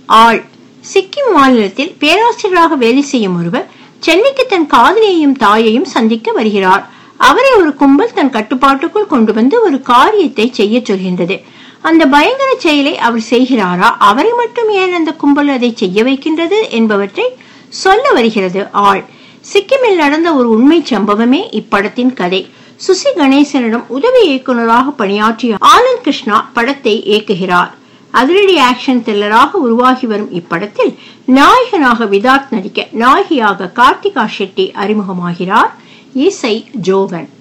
ஆள் சிக்கிம் மாநிலத்தில் பேராசிரியராக வேலை செய்யும் ஒருவர் சென்னைக்கு தன் காதலியையும் தாயையும் சந்திக்க வருகிறார் அவரை ஒரு கும்பல் தன் கட்டுப்பாட்டுக்குள் கொண்டு வந்து ஒரு காரியத்தை செய்ய சொல்கின்றது அந்த பயங்கர செயலை அவர் செய்கிறாரா அவரை மட்டும் ஏன் அந்த கும்பல் அதை செய்ய வைக்கின்றது என்பவற்றை சொல்ல வருகிறது ஆள் சிக்கிமில் நடந்த ஒரு உண்மை சம்பவமே இப்படத்தின் கதை சுசி கணேசனிடம் உதவி இயக்குநராக பணியாற்றிய ஆனந்த் கிருஷ்ணா படத்தை இயக்குகிறார் அதிரடி ஆக்ஷன் த்ரில்லராக உருவாகி வரும் இப்படத்தில் நாயகனாக விதார்த் நடிக்க நாயகியாக கார்த்திகா ஷெட்டி அறிமுகமாகிறார் இசை ஜோகன்